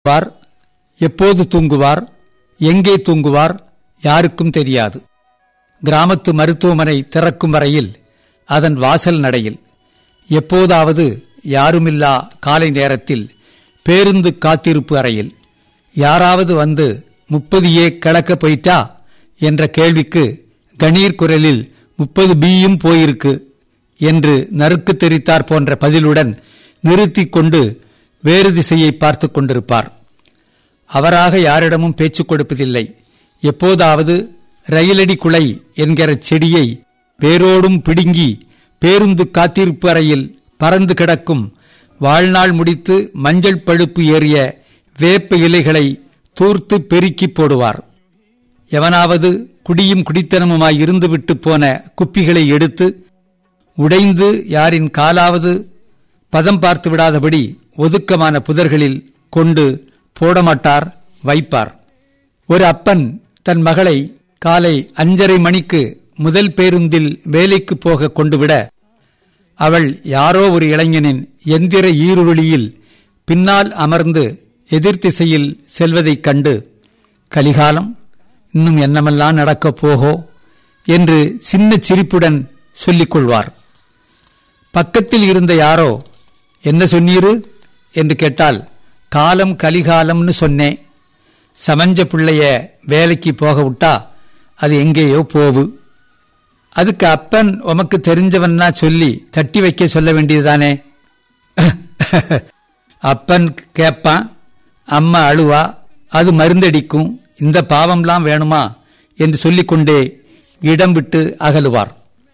வார் எப்போது தூங்குவார் எங்கே தூங்குவார் யாருக்கும் தெரியாது கிராமத்து மருத்துவமனை திறக்கும் வரையில் அதன் வாசல் நடையில் எப்போதாவது யாருமில்லா காலை நேரத்தில் பேருந்து காத்திருப்பு அறையில் யாராவது வந்து முப்பது ஏ கலக்க போயிட்டா என்ற கேள்விக்கு கணீர் குரலில் முப்பது பியும் போயிருக்கு என்று நறுக்கு தெரித்தார் போன்ற பதிலுடன் நிறுத்திக் கொண்டு வேறு திசையை பார்த்துக் கொண்டிருப்பார் அவராக யாரிடமும் பேச்சு கொடுப்பதில்லை எப்போதாவது ரயிலடி குலை என்கிற செடியை வேரோடும் பிடுங்கி பேருந்து காத்திருப்பு அறையில் பறந்து கிடக்கும் வாழ்நாள் முடித்து மஞ்சள் பழுப்பு ஏறிய வேப்ப இலைகளை தூர்த்து பெருக்கி போடுவார் எவனாவது குடியும் குடித்தனமுமாய் இருந்துவிட்டு போன குப்பிகளை எடுத்து உடைந்து யாரின் காலாவது பதம் பார்த்து விடாதபடி ஒதுக்கமான புதர்களில் கொண்டு போடமாட்டார் வைப்பார் ஒரு அப்பன் தன் மகளை காலை அஞ்சரை மணிக்கு முதல் பேருந்தில் வேலைக்கு போக கொண்டுவிட அவள் யாரோ ஒரு இளைஞனின் எந்திர ஈருளியில் பின்னால் அமர்ந்து எதிர்த்திசையில் செல்வதைக் கண்டு கலிகாலம் இன்னும் என்னமெல்லாம் நடக்கப் போகோ என்று சின்ன சிரிப்புடன் சொல்லிக் கொள்வார் பக்கத்தில் இருந்த யாரோ என்ன சொன்னீரு என்று கேட்டால் காலம் கலிகாலம்னு சொன்னேன் சமஞ்ச பிள்ளைய வேலைக்கு போக விட்டா அது எங்கேயோ போவு அதுக்கு அப்பன் உமக்கு தெரிஞ்சவன்னா சொல்லி தட்டி வைக்க சொல்ல வேண்டியதுதானே அப்பன் கேட்பான் அம்மா அழுவா அது மருந்தடிக்கும் இந்த பாவம்லாம் வேணுமா என்று சொல்லிக்கொண்டே இடம் விட்டு அகலுவார்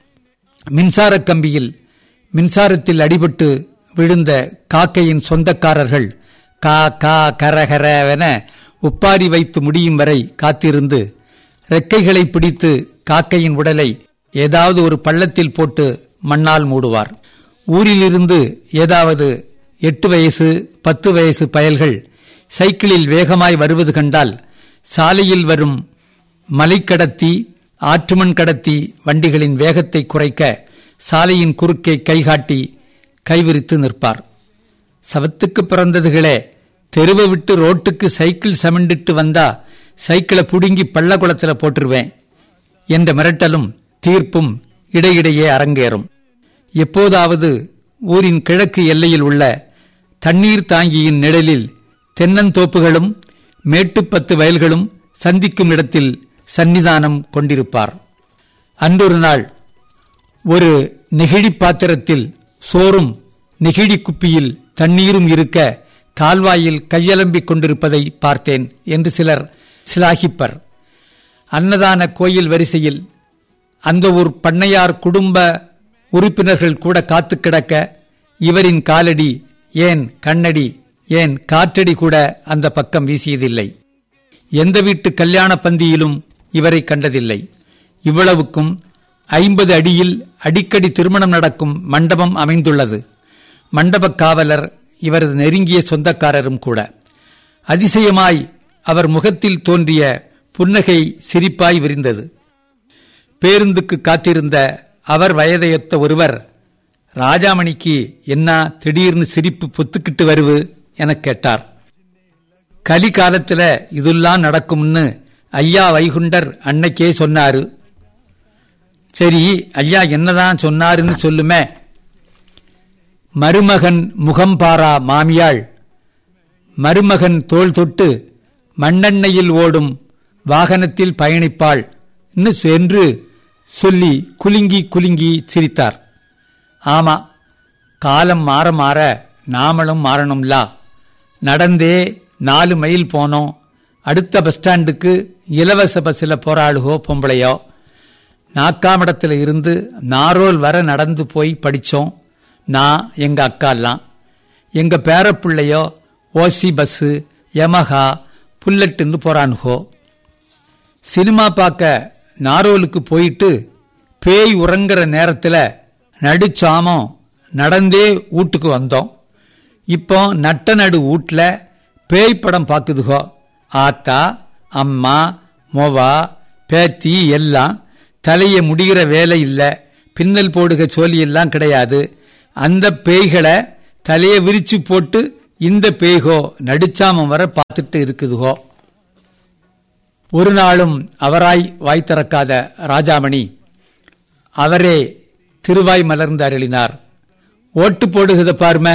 மின்சார கம்பியில் மின்சாரத்தில் அடிபட்டு விழுந்த காக்கையின் சொந்தக்காரர்கள் கா கா கரகரவென உப்பாரி வைத்து முடியும் வரை காத்திருந்து ரெக்கைகளை பிடித்து காக்கையின் உடலை ஏதாவது ஒரு பள்ளத்தில் போட்டு மண்ணால் மூடுவார் ஊரிலிருந்து ஏதாவது எட்டு வயசு பத்து வயசு பயல்கள் சைக்கிளில் வேகமாய் வருவது கண்டால் சாலையில் வரும் மலைக்கடத்தி ஆற்றுமண் கடத்தி வண்டிகளின் வேகத்தை குறைக்க சாலையின் குறுக்கே கைகாட்டி கைவிரித்து நிற்பார் சவத்துக்கு பிறந்ததுகளே தெருவை விட்டு ரோட்டுக்கு சைக்கிள் சமண்டிட்டு வந்தா சைக்கிளை புடுங்கி பள்ளக்குளத்துல போட்டுருவேன் என்ற மிரட்டலும் தீர்ப்பும் இடையிடையே அரங்கேறும் எப்போதாவது ஊரின் கிழக்கு எல்லையில் உள்ள தண்ணீர் தாங்கியின் நிழலில் தென்னந்தோப்புகளும் மேட்டுப்பத்து வயல்களும் சந்திக்கும் இடத்தில் சன்னிதானம் கொண்டிருப்பார் அன்றொரு நாள் ஒரு நெகிழி பாத்திரத்தில் சோறும் நெகிழி குப்பியில் தண்ணீரும் இருக்க கால்வாயில் கையலம்பிக் கொண்டிருப்பதை பார்த்தேன் என்று சிலர் சிலாகிப்பர் அன்னதான கோயில் வரிசையில் அந்த ஒரு பண்ணையார் குடும்ப உறுப்பினர்கள் கூட காத்து கிடக்க இவரின் காலடி ஏன் கண்ணடி ஏன் காற்றடி கூட அந்த பக்கம் வீசியதில்லை எந்த வீட்டு கல்யாண பந்தியிலும் இவரை கண்டதில்லை இவ்வளவுக்கும் ஐம்பது அடியில் அடிக்கடி திருமணம் நடக்கும் மண்டபம் அமைந்துள்ளது மண்டப காவலர் இவரது நெருங்கிய சொந்தக்காரரும் கூட அதிசயமாய் அவர் முகத்தில் தோன்றிய புன்னகை சிரிப்பாய் விரிந்தது பேருந்துக்கு காத்திருந்த அவர் வயதையொத்த ஒருவர் ராஜாமணிக்கு என்ன திடீர்னு சிரிப்பு பொத்துக்கிட்டு வருவு எனக் கேட்டார் கலி காலத்துல இதெல்லாம் நடக்கும்னு ஐயா வைகுண்டர் அன்னைக்கே சொன்னாரு சரி ஐயா என்னதான் சொன்னாருன்னு சொல்லுமே மருமகன் முகம் பாரா மாமியாள் மருமகன் தோள் தொட்டு மண்ணெண்ணையில் ஓடும் வாகனத்தில் பயணிப்பாள் என்று சொல்லி குலுங்கி குலுங்கி சிரித்தார் ஆமா காலம் மாற மாற நாமளும் மாறணும்லா நடந்தே நாலு மைல் போனோம் அடுத்த பஸ் ஸ்டாண்டுக்கு இலவச பஸ்ஸில் போறாளுகோ பொம்பளையோ நாக்காமடத்தில் இருந்து நாரோல் வர நடந்து போய் படித்தோம் நான் எங்க அக்காலாம் எங்க பேரப்பிள்ளையோ ஓசி பஸ்ஸு யமஹா புல்லட்டுன்னு போறானுகோ சினிமா பார்க்க நாரோலுக்கு போயிட்டு பேய் உறங்குற நேரத்தில் நடுச்சாமம் நடந்தே வீட்டுக்கு வந்தோம் இப்போ நட்ட நடு வீட்டில் பேய் படம் பார்க்குதுகோ ஆத்தா அம்மா மொவா பேத்தி எல்லாம் தலைய முடிகிற வேலை இல்லை பின்னல் போடுக சோலி எல்லாம் கிடையாது அந்த பேய்களை தலையை விரிச்சு போட்டு இந்த பேய்கோ நடிச்சாமம் வர பார்த்துட்டு இருக்குதுகோ ஒரு நாளும் அவராய் வாய் திறக்காத ராஜாமணி அவரே திருவாய் மலர்ந்து அருளினார் ஓட்டு போடுகிறத பாருமே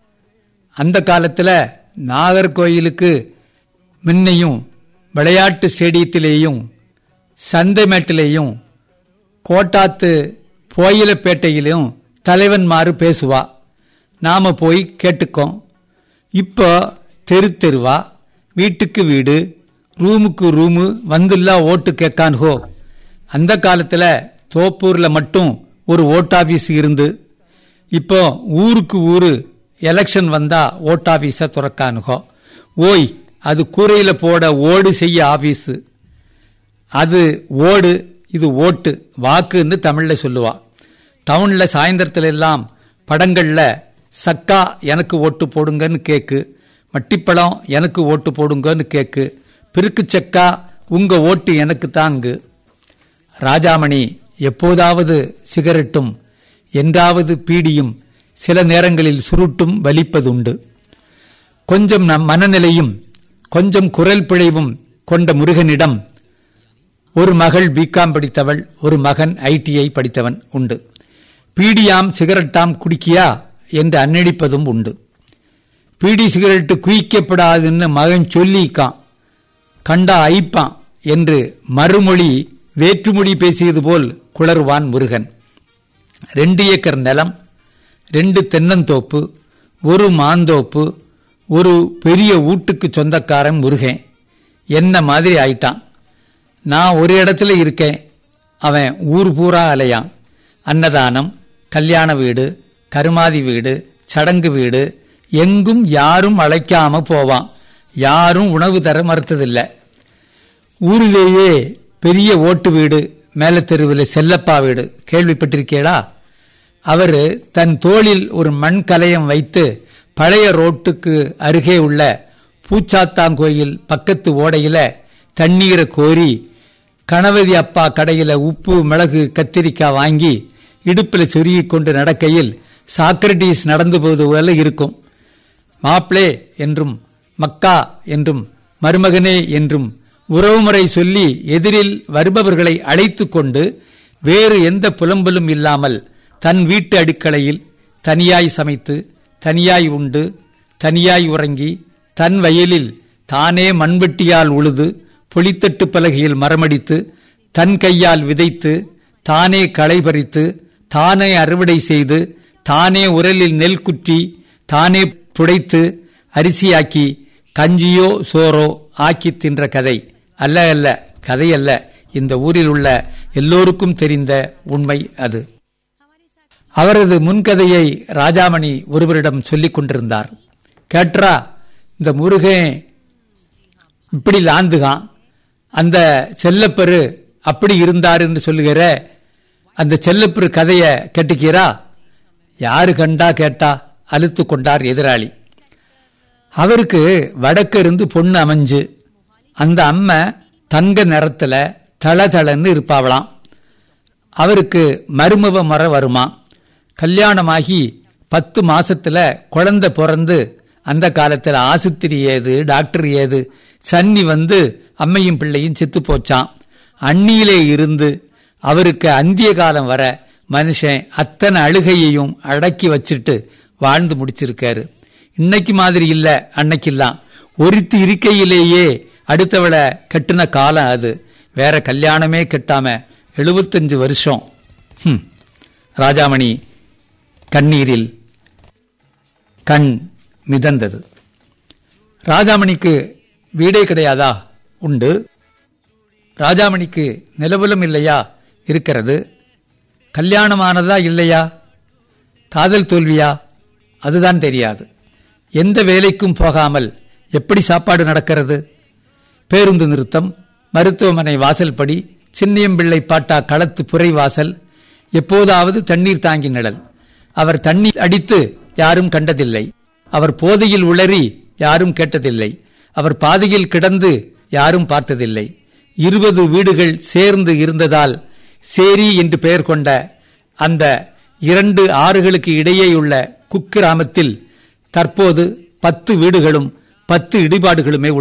அந்த காலத்துல நாகர்கோயிலுக்கு முன்னையும் விளையாட்டு ஸ்டேடியத்திலேயும் சந்தைமேட்டிலேயும் கோட்டாத்து போயிலப்பேட்டையிலும் தலைவன்மாரு பேசுவா நாம போய் கேட்டுக்கோம் இப்போ தெரு தெருவா வீட்டுக்கு வீடு ரூமுக்கு ரூமு வந்துல்லா ஓட்டு கேட்கான்ஹோ அந்த காலத்துல தோப்பூர்ல மட்டும் ஒரு ஓட் ஆபீஸ் இருந்து இப்போ ஊருக்கு ஊரு எலெக்ஷன் வந்தா ஓட் ஆபீஸ துறக்கானுகோ ஓய் அது கூரையில போட ஓடு செய்ய ஆபீஸ் அது ஓடு இது ஓட்டு வாக்குன்னு தமிழ்ல சொல்லுவா டவுன்ல சாயந்தரத்துல எல்லாம் படங்கள்ல சக்கா எனக்கு ஓட்டு போடுங்கன்னு கேக்கு மட்டிப்பழம் எனக்கு ஓட்டு போடுங்கன்னு கேக்கு பிருக்கு சக்கா உங்க ஓட்டு எனக்கு தாங்கு ராஜாமணி எப்போதாவது சிகரெட்டும் என்றாவது பீடியும் சில நேரங்களில் சுருட்டும் வலிப்பதுண்டு கொஞ்சம் நம் மனநிலையும் கொஞ்சம் குரல் பிழைவும் கொண்ட முருகனிடம் ஒரு மகள் பிகாம் படித்தவள் ஒரு மகன் ஐடிஐ படித்தவன் உண்டு பீடியாம் சிகரெட்டாம் குடிக்கியா என்று அன்னடிப்பதும் உண்டு பீடி சிகரெட்டு குயிக்கப்படாதுன்னு மகன் சொல்லிக்கான் கண்டா ஐப்பான் என்று மறுமொழி வேற்றுமொழி பேசியது போல் குளறுவான் முருகன் ரெண்டு ஏக்கர் நிலம் ரெண்டு தென்னந்தோப்பு ஒரு மாந்தோப்பு ஒரு பெரிய வீட்டுக்கு சொந்தக்காரன் முருகன் என்ன மாதிரி ஆயிட்டான் நான் ஒரு இடத்துல இருக்கேன் அவன் ஊர் பூரா அலையான் அன்னதானம் கல்யாண வீடு கருமாதி வீடு சடங்கு வீடு எங்கும் யாரும் அழைக்காம போவான் யாரும் உணவு தர மறுத்ததில்லை ஊரிலேயே பெரிய ஓட்டு வீடு மேல தெருவில் செல்லப்பா வீடு கேள்விப்பட்டிருக்கீளா அவரு தன் தோளில் ஒரு மண் கலயம் வைத்து பழைய ரோட்டுக்கு அருகே உள்ள பூச்சாத்தாங்கோயில் பக்கத்து ஓடையில தண்ணீரை கோரி கணபதி அப்பா கடையில உப்பு மிளகு கத்திரிக்காய் வாங்கி இடுப்புல சொருகிக் கொண்டு நடக்கையில் சாக்ரட்டிஸ் நடந்து போவது போல இருக்கும் மாப்ளே என்றும் மக்கா என்றும் மருமகனே என்றும் உறவுமுறை சொல்லி எதிரில் வருபவர்களை அழைத்து கொண்டு வேறு எந்த புலம்பலும் இல்லாமல் தன் வீட்டு அடுக்களையில் தனியாய் சமைத்து தனியாய் உண்டு தனியாய் உறங்கி தன் வயலில் தானே மண்வெட்டியால் உழுது புளித்தட்டு பலகையில் மரமடித்து தன் கையால் விதைத்து தானே களை பறித்து தானே அறுவடை செய்து தானே உரலில் நெல் குற்றி தானே புடைத்து அரிசியாக்கி கஞ்சியோ சோறோ ஆக்கி தின்ற கதை அல்ல அல்ல கதை அல்ல இந்த ஊரில் உள்ள எல்லோருக்கும் தெரிந்த உண்மை அது அவரது முன்கதையை ராஜாமணி ஒருவரிடம் சொல்லிக் கொண்டிருந்தார் கேட்ரா இந்த முருகன் இப்படி லாந்துகான் அந்த செல்லப்பெரு அப்படி இருந்தார் என்று சொல்லுகிற அந்த செல்லப்பெரு கதைய கேட்டுக்கிறா யாரு கண்டா கேட்டா அழுத்து கொண்டார் எதிராளி அவருக்கு வடக்கு இருந்து பொண்ணு அமைஞ்சு அந்த அம்மை தங்க நிறத்துல தளதளன்னு இருப்பாவளாம் அவருக்கு மருமவ முறை வருமா கல்யாணமாகி பத்து மாசத்துல குழந்தை பிறந்து அந்த காலத்துல ஆசுத்திரி ஏது டாக்டர் ஏது சன்னி வந்து அம்மையும் பிள்ளையும் செத்து போச்சான் அந்நியிலே இருந்து அவருக்கு அந்திய காலம் வர மனுஷன் அத்தனை அழுகையையும் அடக்கி வச்சிட்டு வாழ்ந்து முடிச்சிருக்காரு இன்னைக்கு மாதிரி இல்ல அன்னைக்கெல்லாம் ஒருத்தி இருக்கையிலேயே அடுத்தவளை கட்டுன காலம் அது வேற கல்யாணமே கட்டாம எழுபத்தஞ்சு வருஷம் ஹம். ராஜாமணி கண்ணீரில் கண் மிதந்தது ராஜாமணிக்கு வீடே கிடையாதா உண்டு ராஜாமணிக்கு நிலவுலம் இல்லையா இருக்கிறது கல்யாணமானதா இல்லையா காதல் தோல்வியா அதுதான் தெரியாது எந்த வேலைக்கும் போகாமல் எப்படி சாப்பாடு நடக்கிறது பேருந்து நிறுத்தம் மருத்துவமனை வாசல்படி சின்னியம்பிள்ளை பாட்டா களத்து புரை வாசல் எப்போதாவது தண்ணீர் தாங்கி நிழல் அவர் தண்ணீர் அடித்து யாரும் கண்டதில்லை அவர் போதையில் உளறி யாரும் கேட்டதில்லை அவர் பாதையில் கிடந்து யாரும் பார்த்ததில்லை இருபது வீடுகள் சேர்ந்து இருந்ததால் சேரி என்று பெயர் கொண்ட அந்த இரண்டு ஆறுகளுக்கு இடையேயுள்ள குக்கிராமத்தில் தற்போது பத்து வீடுகளும் பத்து இடிபாடுகளுமே